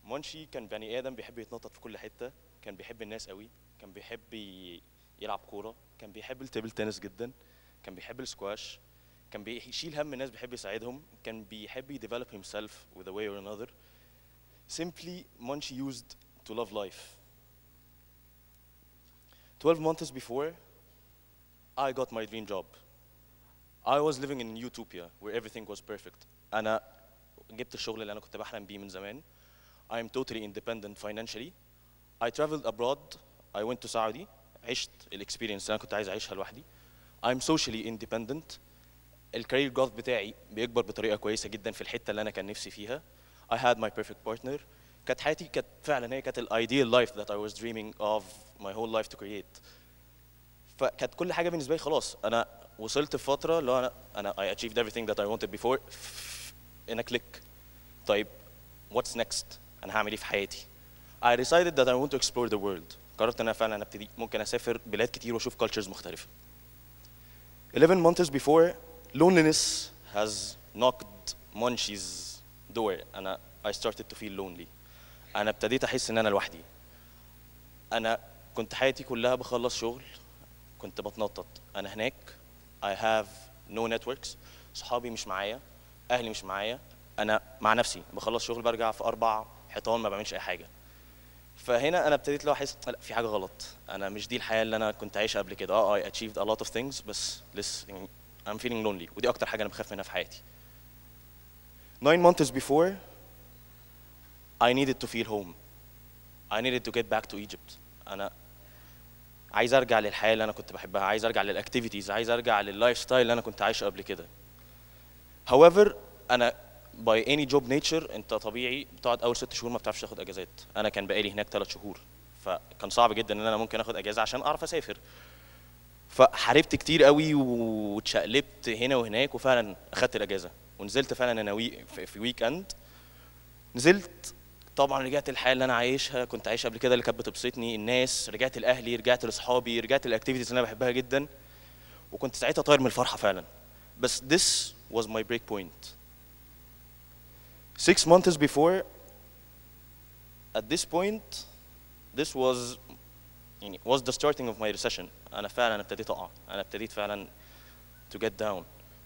مونشي كان بني ادم بيحب يتنطط في كل حته كان بيحب الناس قوي كان بيحب ي- يلعب كوره كان بيحب التيبل تنس جدا كان بيحب السكواش كان بيشيل هم الناس بيحب يساعدهم كان بيحب يديفلوب himself with a way or another simply Monchi used to love life 12 months before I got my dream job I was living in utopia where everything was perfect انا جبت الشغل اللي انا كنت بحلم بيه من زمان I'm totally independent financially I traveled abroad I went to Saudi عشت الاكسبيرينس اللي انا كنت عايز اعيشها لوحدي I'm socially independent الكارير جروث بتاعي بيكبر بطريقه كويسه جدا في الحته اللي انا كان نفسي فيها I had my perfect partner كانت حياتي كانت فعلا هي كانت الايديال لايف that I was dreaming of my whole life to create فكانت كل حاجه بالنسبه لي خلاص انا وصلت في فتره اللي هو انا انا I achieved everything that I wanted before in a click طيب what's next انا هعمل ايه في حياتي I decided that I want to explore the world قررت ان انا فعلا ابتدي ممكن اسافر بلاد كتير واشوف cultures مختلفه 11 months before loneliness has knocked Monchi's door انا I started to feel lonely انا ابتديت احس ان انا لوحدي انا كنت حياتي كلها بخلص شغل كنت بتنطط انا هناك I have no networks صحابي مش معايا اهلي مش معايا انا مع نفسي بخلص شغل برجع في اربع حيطان ما بعملش اي حاجه فهنا انا ابتديت لو احس لا في حاجه غلط انا مش دي الحياه اللي انا كنت عايشها قبل كده اه I achieved a lot of things بس لسه يعني I'm feeling lonely ودي اكتر حاجه انا بخاف منها في حياتي nine months before I needed to feel home I needed to get back to Egypt انا عايز ارجع للحياه اللي انا كنت بحبها عايز ارجع للاكتيفيتيز عايز ارجع لللايف ستايل اللي انا كنت عايشه قبل كده however انا by any job nature انت طبيعي بتقعد اول ست شهور ما بتعرفش تاخد اجازات انا كان بقالي هناك ثلاث شهور فكان صعب جدا ان انا ممكن اخد اجازه عشان اعرف اسافر فحاربت كتير قوي واتشقلبت هنا وهناك وفعلا اخدت الاجازه ونزلت فعلا انا وي في- في ويك اند نزلت طبعا رجعت الحياه اللي انا عايشها كنت عايشها قبل كده اللي كانت بتبسطني الناس رجعت لاهلي رجعت لاصحابي رجعت للاكتيفيتيز اللي انا بحبها جدا وكنت ساعتها طاير من الفرحه فعلا بس this was my break point six months before at this point this was يعني was the starting of my recession انا فعلا ابتديت اقع انا ابتديت فعلا to get down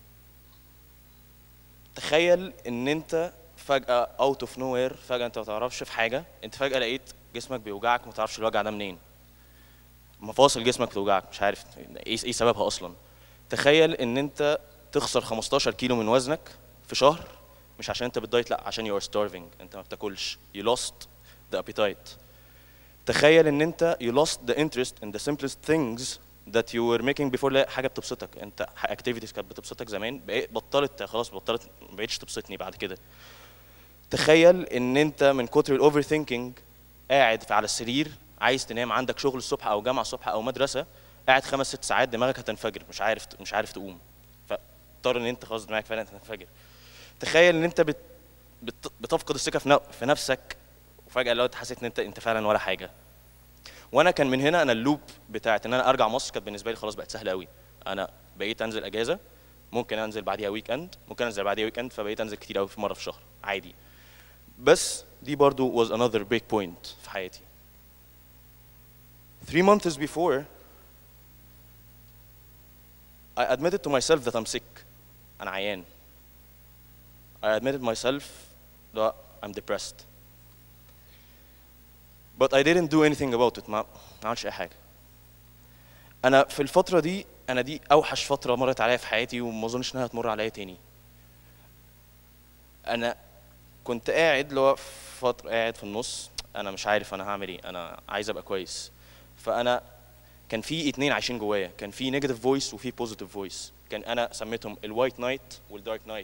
تخيل ان انت فجأة out of nowhere فجأة انت ما تعرفش في حاجة انت فجأة لقيت جسمك بيوجعك ما تعرفش الوجع ده منين مفاصل جسمك بتوجعك مش عارف ايه ايه سببها اصلا تخيل ان انت تخسر 15 كيلو من وزنك في شهر مش عشان انت بتدايت لا عشان you are starving انت ما بتاكلش you lost the appetite تخيل ان انت you lost the interest in the simplest things that you were making before لا حاجه بتبسطك انت activities كانت بتبسطك زمان بقيت بطلت خلاص بطلت ما بقتش تبسطني بعد كده تخيل ان انت من كتر الاوفر ثينكينج قاعد في- على السرير عايز تنام عندك شغل الصبح او جامعه الصبح او مدرسه قاعد خمس ست ساعات دماغك هتنفجر مش عارف مش عارف تقوم فاضطر ان انت خلاص دماغك فعلا هتنفجر تخيل ان انت بت بت بتفقد الثقه في ن- في نفسك وفجاه لو انت حسيت ان انت انت فعلا ولا حاجه وانا كان من هنا انا اللوب بتاعت ان انا ارجع مصر كانت بالنسبه لي خلاص بقت سهله قوي انا بقيت انزل اجازه ممكن انزل بعديها ويك اند ممكن انزل بعديها ويك اند فبقيت انزل كتير قوي في مره في الشهر عادي بس دي برضو was another break point في حياتي three months before I admitted to myself that I'm sick أنا عيان I admitted myself that I'm depressed but I didn't do anything about it ما ما عملتش أي حاجة أنا في الفترة دي أنا دي أوحش فترة مرت عليا في حياتي وما أظنش إنها هتمر عليا تاني أنا كنت قاعد اللي هو فترة قاعد في النص أنا مش عارف أنا هعمل إيه أنا عايز أبقى كويس فأنا كان في اتنين عايشين جوايا كان في نيجاتيف فويس وفي بوزيتيف فويس كان انا سميتهم الوايت نايت والدارك نايت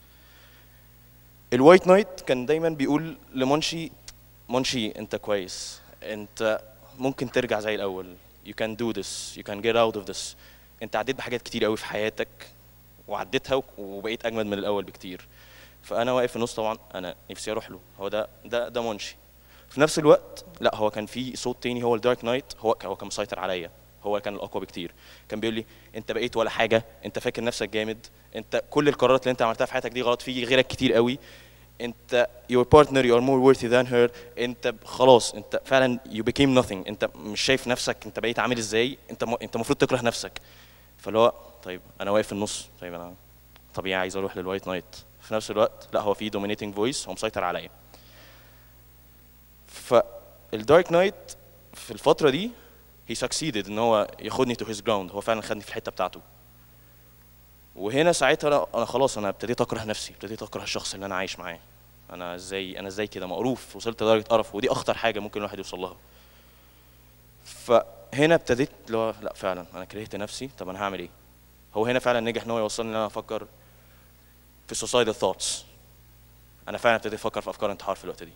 الوايت نايت كان دايما بيقول لمونشي مونشي انت كويس انت ممكن ترجع زي الاول you can do this you can get out of this انت عديت بحاجات كتير قوي في حياتك وعديتها وك- وبقيت اجمد من الاول بكتير فانا واقف في النص طبعا انا نفسي اروح له هو ده ده ده مونشي في نفس الوقت لا هو كان في صوت تاني هو الدارك نايت هو هو كان مسيطر عليا هو كان الاقوى بكتير كان بيقول لي انت بقيت ولا حاجه انت فاكر نفسك جامد انت كل القرارات اللي انت عملتها في حياتك دي غلط في غيرك كتير قوي انت your partner you are more worthy than her انت ب- خلاص انت فعلا you became nothing انت مش شايف نفسك انت بقيت عامل ازاي انت م... انت المفروض تكره نفسك فاللي هو طيب انا واقف في النص طيب انا طبيعي عايز اروح للوايت نايت في نفس الوقت لا هو في dominating voice هو مسيطر عليا فالدارك نايت في الفترة دي he succeeded ان هو ياخدني to his ground هو فعلا خدني في الحتة بتاعته وهنا ساعتها انا انا خلاص انا ابتديت اكره نفسي ابتديت اكره الشخص اللي انا عايش معاه انا ازاي انا ازاي كده مقروف وصلت لدرجه قرف ودي اخطر حاجه ممكن الواحد يوصل لها فهنا ابتديت اللي هو لا فعلا انا كرهت نفسي طب انا هعمل ايه هو هنا فعلا نجح ان هو يوصلني ان انا افكر في suicidal thoughts انا فعلا ابتديت افكر في افكار انتحار في الوقت دي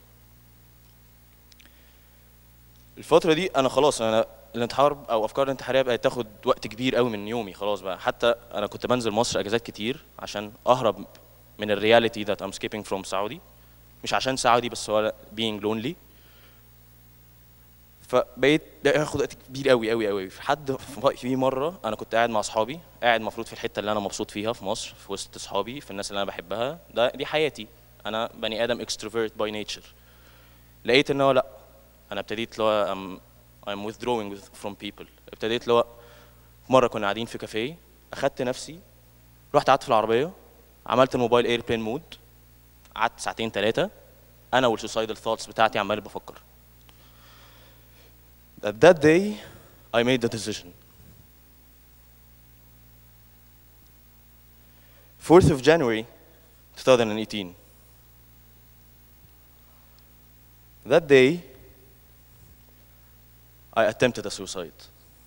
الفترة دي أنا خلاص أنا الانتحار أو أفكار الانتحارية بقت تاخد وقت كبير قوي من يومي خلاص بقى حتى أنا كنت بنزل مصر أجازات كتير عشان أهرب من الرياليتي that I'm escaping from Saudi مش عشان سعودي بس هو being lonely فبقيت ده ياخد وقت كبير قوي قوي قوي في حد في مره انا كنت قاعد مع اصحابي قاعد المفروض في الحته اللي انا مبسوط فيها في مصر في وسط اصحابي في الناس اللي انا بحبها ده دي حياتي انا بني ادم اكستروفيرت باي نيتشر لقيت ان هو لا انا ابتديت اللي هو I'm, I'm withdrawing with- from people ابتديت اللي هو مره كنا قاعدين في كافيه اخدت نفسي رحت قعدت في العربيه عملت الموبايل ايربلين مود قعدت ساعتين ثلاثه انا والسوسايدال ثوتس بتاعتي عمال بفكر At that day I made the decision 4th of January 2018 That day I attempted a suicide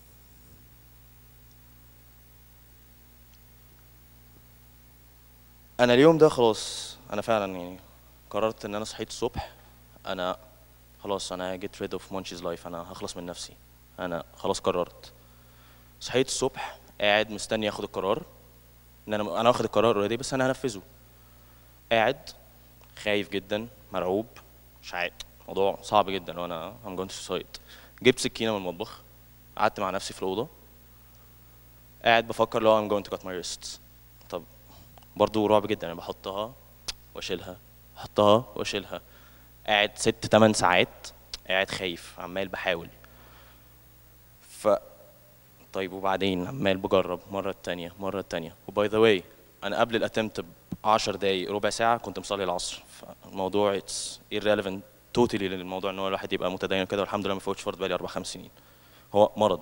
انا اليوم ده خلاص انا فعلا يعني قررت ان انا صحيت الصبح انا خلاص انا get rid of Munchie's life انا هخلص من نفسي انا خلاص قررت صحيت الصبح قاعد مستني اخد القرار ان انا انا واخد القرار اوريدي بس انا هنفذه قاعد خايف جدا مرعوب مش عارف موضوع صعب جدا وانا I'm going to suicide جبت سكينه من المطبخ قعدت مع نفسي في الاوضه قاعد بفكر لو I'm going to cut my wrists طب برضو رعب جدا انا بحطها واشيلها احطها واشيلها قاعد ست تمن ساعات قاعد خايف عمال بحاول ف طيب وبعدين عمال بجرب مرة التانية مرة التانية وباي ذا واي أنا قبل الاتمت ب 10 دقايق ربع ساعة كنت مصلي العصر فالموضوع اتس irrelevant توتالي للموضوع إن هو الواحد يبقى متدين كده والحمد لله ما فوتش فرض بقالي أربع خمس سنين هو مرض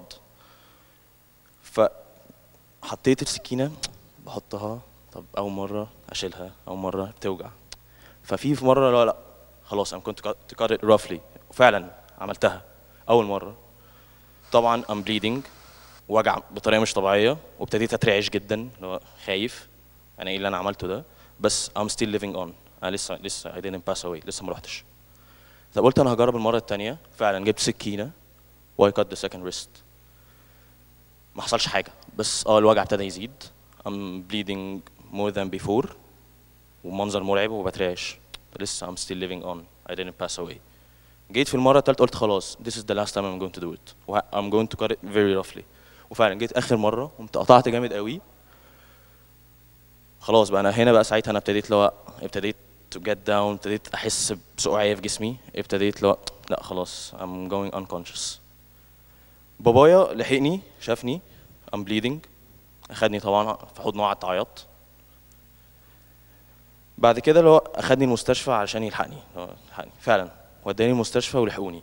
فحطيت السكينة بحطها طب أول مرة أشيلها أول مرة بتوجع ففي في مرة لا لا خلاص I'm going to cut- to cut it roughly وفعلا عملتها أول مرة طبعا I'm bleeding وجع بطريقه مش طبيعيه وابتديت اترعش جدا اللي هو خايف انا ايه اللي انا عملته ده بس I'm still living on انا لسه لسه I didn't pass away لسه ما رحتش طب قلت انا هجرب المره الثانيه فعلا جبت سكينه و I cut the second wrist ما حصلش حاجه بس اه الوجع ابتدى يزيد I'm bleeding more than before ومنظر مرعب وبترعش لسه I'm still living on I didn't pass away جيت في المره الثالثه قلت خلاص this is the last time I'm going to do it و I'm going to cut it very roughly وفعلا جيت اخر مره قمت قطعت جامد قوي خلاص بقى انا هنا بقى ساعتها انا ابتديت لو ابتديت to get down ابتديت احس بسقوعيه في جسمي ابتديت لو لا خلاص I'm going unconscious بابايا لحقني شافني I'm bleeding اخدني طبعا في حضنه وقعدت اعيط بعد كده اللي هو اخدني المستشفى علشان يلحقني اللي هو يلحقني فعلا وداني المستشفى ولحقوني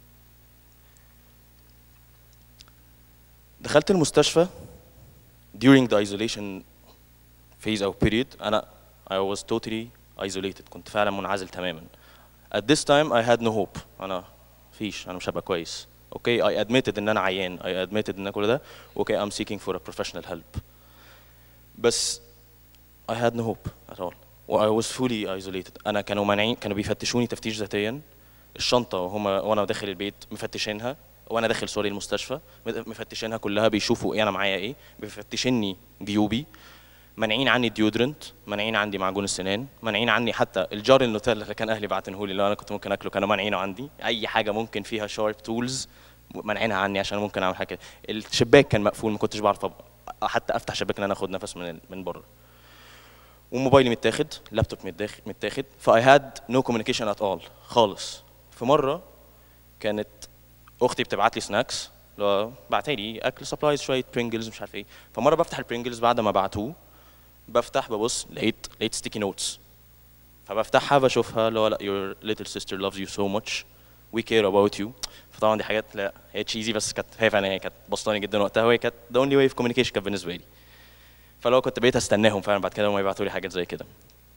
دخلت المستشفى during the isolation phase او period انا I was totally isolated كنت فعلا منعزل تماما at this time I had no hope انا فيش انا مش هبقى كويس اوكي okay, I admitted ان انا عيان I admitted ان كل ده اوكي okay, I'm seeking for a professional help بس I had no hope at all و I was fully isolated انا كانوا مانعين كانوا بيفتشوني تفتيش ذاتيا الشنطه وهما وانا داخل البيت مفتشينها وانا داخل سوري المستشفى مفتشينها كلها بيشوفوا ايه انا معايا ايه بيفتشني جيوبي مانعين عني الديودرنت مانعين عندي معجون السنان مانعين عني حتى الجار النوتيلا اللي كان اهلي باعتينه لي اللي انا كنت ممكن اكله كانوا مانعينه عندي اي حاجه ممكن فيها شارب تولز مانعينها عني عشان ممكن اعمل حاجه كده الشباك كان مقفول ما كنتش بعرف أب- حتى افتح شباك ان انا اخد نفس من من بره وموبايلي متاخد لابتوب متاخد متاخد فاي هاد نو كوميونيكيشن ات اول خالص في مره كانت اختي بتبعت لي سناكس اللي هو بعتها لي اكل سبلايز شويه برينجلز مش عارف ايه فمره بفتح البرينجلز بعد ما بعتوه بفتح ببص لقيت لقيت ستيكي نوتس فبفتحها بشوفها اللي هو لا your little sister loves you so much we care about you فطبعا دي حاجات لا هي تشيزي بس كانت هي فعلا هي كانت بسطاني جدا وقتها وهي كانت the only way of communication كانت بالنسبه لي فلو كنت بقيت استناهم فعلا بعد كده هم يبعتوا لي حاجات زي كده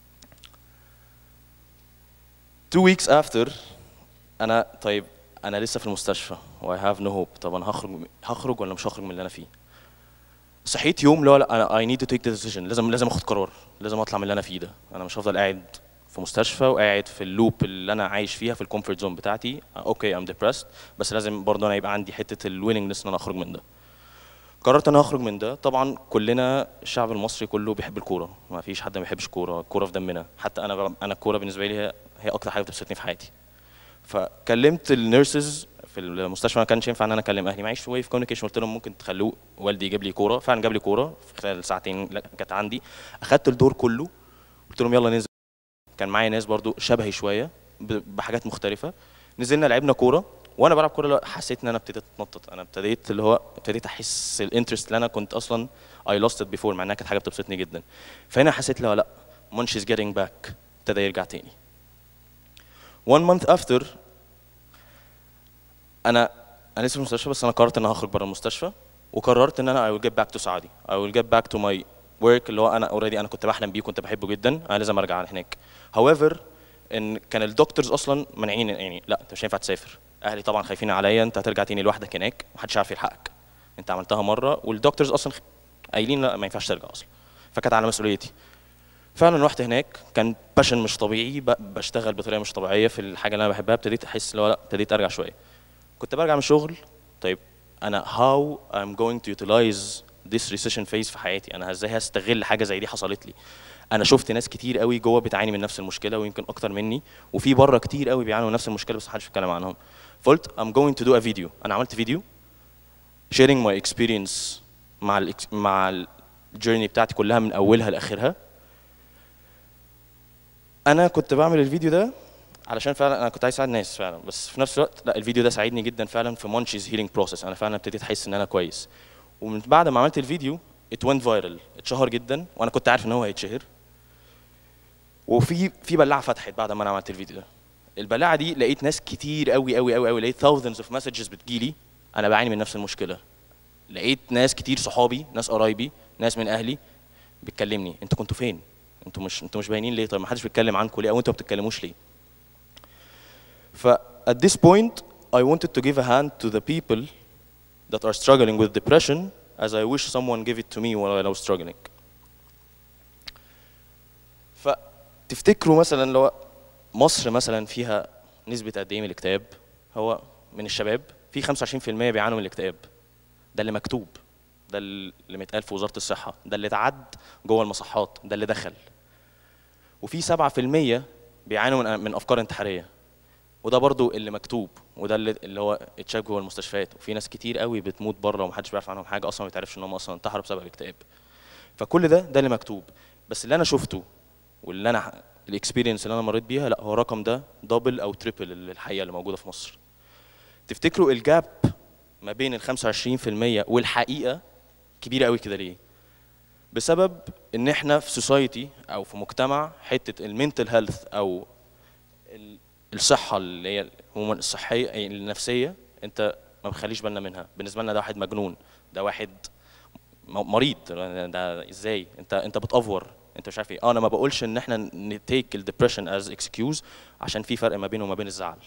two weeks after انا طيب انا لسه في المستشفى و I have no hope طب انا هخرج هخرج ولا مش هخرج من اللي انا فيه صحيت يوم لا لا انا I need to take the decision لازم لازم اخد قرار لازم اطلع من اللي انا فيه ده انا مش هفضل قاعد في مستشفى وقاعد في اللوب اللي انا عايش فيها في الكومفورت زون بتاعتي اوكي ام depressed بس لازم برضه انا يبقى عندي حته الويلنجنس ان انا اخرج من ده قررت ان انا اخرج من ده طبعا كلنا الشعب المصري كله بيحب الكوره ما فيش حد ما بيحبش الكوره الكوره في دمنا حتى انا انا الكوره بالنسبه لي هي هي اكتر حاجه بتبسطني في حياتي فكلمت النيرسز في المستشفى ما كانش ينفع ان انا اكلم اهلي معيش واي في كوميونيكيشن قلت لهم ممكن تخلوه والدي يجيب لي كوره فعلا جاب لي كوره في خلال ساعتين لا، كانت عندي اخدت الدور كله قلت لهم يلا ننزل كان معايا ناس برضو شبهي شويه ب- بحاجات مختلفه نزلنا لعبنا كوره وانا بلعب كوره لا، حسيت ان انا ابتديت اتنطط انا ابتديت اللي هو ابتديت احس الانترست اللي انا كنت اصلا اي لوست ات بيفور مع انها كانت حاجه بتبسطني جدا فهنا حسيت لا لا منش از جيتنج باك ابتدى يرجع تاني one month after انا انا لسه في المستشفى بس انا قررت ان انا هخرج بره المستشفى وقررت ان انا I will get back to سعودي I will get back to my work اللي هو انا اوريدي انا كنت بحلم بيه وكنت بحبه جدا انا لازم ارجع هناك however ان كان الدكتورز اصلا مانعين يعني لا انت مش هينفع تسافر اهلي طبعا خايفين عليا انت هترجع تاني لوحدك هناك محدش عارف يلحقك انت عملتها مره والدكتورز اصلا خ- قايلين لا ما ينفعش ترجع اصلا فكانت على مسؤوليتي فعلا رحت هناك كان باشن مش طبيعي ب- بشتغل بطريقه مش طبيعيه في الحاجه اللي انا بحبها ابتديت احس اللي هو لا ابتديت ارجع شويه كنت برجع من الشغل طيب انا how I'm going to utilize this recession phase في حياتي انا ازاي هستغل حاجه زي دي حصلت لي انا شفت ناس كتير قوي جوه بتعاني من نفس المشكله ويمكن اكتر مني وفي بره كتير قوي بيعانوا من نفس المشكله بس محدش بيتكلم عنهم فقلت I'm going to do a video انا عملت فيديو sharing my experience مع ال مع الجيرني بتاعتي كلها من اولها لاخرها انا كنت بعمل الفيديو ده علشان فعلا انا كنت عايز اساعد ناس فعلا بس في نفس الوقت لا الفيديو ده ساعدني جدا فعلا في مونشيز هيلينج بروسيس انا فعلا ابتديت احس ان انا كويس ومن بعد ما عملت الفيديو ات went فايرال اتشهر جدا وانا كنت عارف ان هو هيتشهر وفي في بلاعه فتحت بعد ما انا عملت الفيديو ده البلاعه دي لقيت ناس كتير قوي قوي قوي قوي لقيت thousands of messages بتجيلي انا بعاني من نفس المشكله لقيت ناس كتير صحابي ناس قرايبي ناس من اهلي بتكلمني انتوا كنتوا فين انتوا مش انتوا مش باينين ليه طيب ما حدش بيتكلم عنكم ليه او انتوا ما بتتكلموش ليه ف at this point I wanted to give a hand to the people that are struggling with depression as I wish someone gave it to me while I was struggling فتفتكروا مثلا لو مصر مثلا فيها نسبة قد ايه من الاكتئاب هو من الشباب في 25% بيعانوا من الاكتئاب ده اللي مكتوب ده اللي متقال في وزارة الصحة ده اللي اتعد جوه المصحات ده اللي دخل وفي 7% بيعانوا من من افكار انتحاريه وده برضو اللي مكتوب وده اللي, اللي هو اتشاف جوه المستشفيات وفي ناس كتير قوي بتموت بره ومحدش بيعرف عنهم حاجه اصلا ما يتعرفش ان هم اصلا انتحروا بسبب الاكتئاب فكل ده ده اللي مكتوب بس اللي انا شفته واللي انا الاكسبيرينس اللي انا مريت بيها لا هو الرقم ده دبل او تريبل الحقيقه اللي موجوده في مصر تفتكروا الجاب ما بين ال 25% والحقيقه كبيره قوي كده ليه بسبب ان احنا في سوسايتي او في مجتمع حته المينتال هيلث او ال- الصحه اللي هي عموما الصحيه أي النفسيه انت ما بنخليش بالنا منها بالنسبه لنا ده واحد مجنون ده واحد م- مريض ده ازاي انت انت بتافور انت مش عارف ايه اه انا ما بقولش ان احنا نتيك الدبريشن از اكسكيوز عشان في فرق ما بينه وما بين الزعل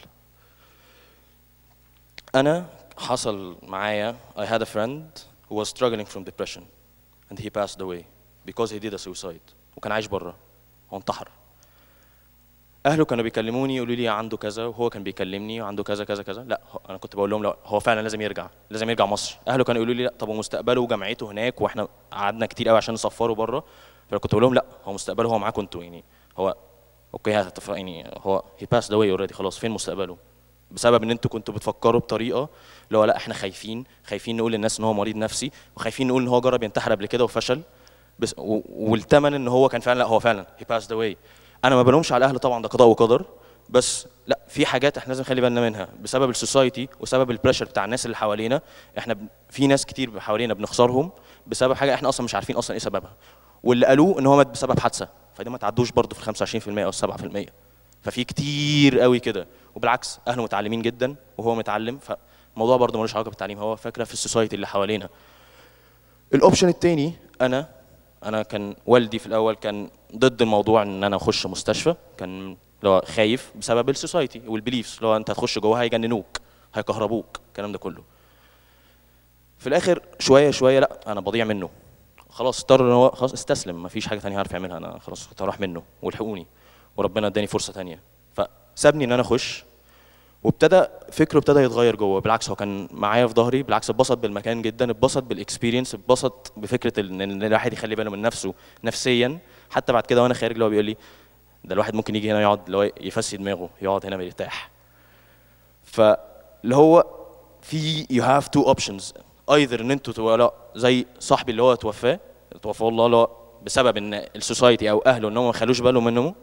انا حصل معايا I had a friend who was struggling from depression and he passed away because he did a suicide وكان عايش بره هو انتحر اهله كانوا بيكلموني يقولوا لي عنده كذا وهو كان بيكلمني وعنده كذا كذا كذا لا هو- انا كنت بقول لهم لا هو فعلا لازم يرجع لازم يرجع مصر اهله كانوا يقولوا لي لا طب ومستقبله وجامعته هناك واحنا قعدنا كتير قوي عشان نصفره بره فكنت بقول لهم لا هو مستقبله هو معاكم انتوا يعني هو اوكي هتف... يعني هو هي باس اواي اوريدي خلاص فين مستقبله بسبب ان انتوا كنتوا بتفكروا بطريقه اللي هو لا احنا خايفين خايفين نقول للناس ان هو مريض نفسي وخايفين نقول ان هو جرب ينتحر قبل كده وفشل بس و- والثمن ان هو كان فعلا لا هو فعلا he passed away انا ما بلومش على الاهل طبعا ده قضاء وقدر بس لا في حاجات احنا لازم نخلي بالنا منها بسبب السوسايتي وسبب البريشر بتاع الناس اللي حوالينا احنا ب... في ناس كتير حوالينا بنخسرهم بسبب حاجه احنا اصلا مش عارفين اصلا ايه سببها واللي قالوه ان هو مات بسبب حادثه فده ما تعدوش برضه في ال 25% او 7% ففي كتير قوي كده وبالعكس اهله متعلمين جدا وهو متعلم فالموضوع برضه ملوش علاقه بالتعليم هو فكره في السوسايتي اللي حوالينا الاوبشن التاني انا انا كان والدي في الاول كان ضد الموضوع ان انا اخش مستشفى كان اللي هو خايف بسبب السوسايتي والبيليفز اللي هو انت هتخش جوه هيجننوك هيكهربوك الكلام ده كله في الاخر شويه شويه لا انا بضيع منه خلاص اضطر ان هو خلاص استسلم مفيش حاجه تانية هعرف اعملها انا خلاص كنت هروح منه والحقوني وربنا اداني فرصه تانية فسابني ان انا اخش وابتدى فكره ابتدى يتغير جوه بالعكس هو كان معايا في ظهري بالعكس اتبسط بالمكان جدا اتبسط بالاكسبيرينس اتبسط بفكره ان إن الواحد يخلي باله من نفسه نفسيا حتى بعد كده وانا خارج اللي هو بيقول لي ده الواحد ممكن يجي هنا يقعد اللي هو يفسي دماغه يقعد هنا مرتاح فاللي هو في يو هاف تو اوبشنز ايذر ان انتوا تبقوا لا زي صاحبي اللي هو توفاه توفاه الله اللي هو بسبب ان السوسايتي او اهله ان هم ما خلوش بالهم منه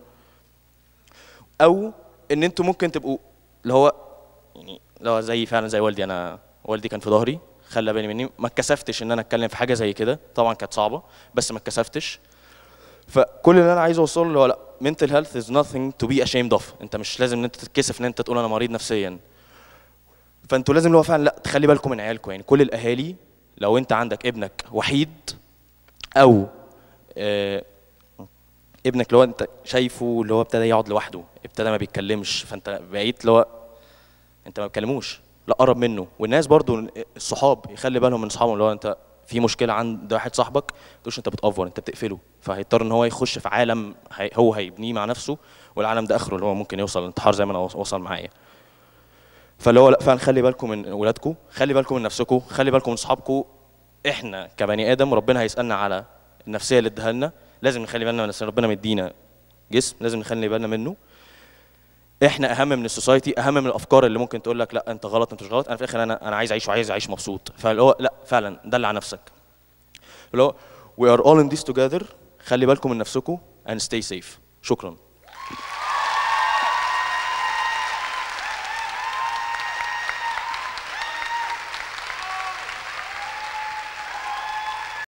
او ان انتوا ممكن تبقوا اللي هو يعني اللي هو زي فعلا زي والدي انا والدي كان في ظهري خلى بالي مني ما اتكسفتش ان انا اتكلم في حاجه زي كده طبعا كانت صعبه بس ما اتكسفتش فكل اللي انا عايز اوصله اللي هو لا mental health is nothing to be ashamed of انت مش لازم ان انت تتكسف ان انت تقول انا مريض نفسيا فانتوا لازم اللي هو فعلا لا تخلي بالكم من عيالكم يعني كل الاهالي لو انت عندك ابنك وحيد او آه ابنك اللي هو انت شايفه اللي هو ابتدى يقعد لوحده ابتدى ما بيتكلمش فانت بقيت اللي هو انت ما بتكلموش لا قرب منه والناس برضو الصحاب يخلي بالهم من اصحابهم اللي هو انت في مشكله عند واحد صاحبك ما تقولش انت بتأفور انت بتقفله فهيضطر ان هو يخش في عالم هي هو هيبنيه مع نفسه والعالم ده اخره اللي هو ممكن يوصل للانتحار زي ما انا وصل معايا فاللي هو لا فعلا خلي بالكم من ولادكم خلي بالكم من نفسكم خلي بالكم من اصحابكم احنا كبني ادم ربنا هيسالنا على النفسيه اللي اداها لنا لازم نخلي بالنا من نفسنا ربنا مدينا جسم لازم نخلي بالنا منه احنا اهم من السوسايتي اهم من الافكار اللي ممكن تقول لك لا انت غلط انت مش غلط انا في الاخر انا انا عايز اعيش وعايز اعيش مبسوط فاللي هو لا فعلا دلع نفسك اللي هو we are all in this together خلي بالكم من نفسكم and stay safe شكرا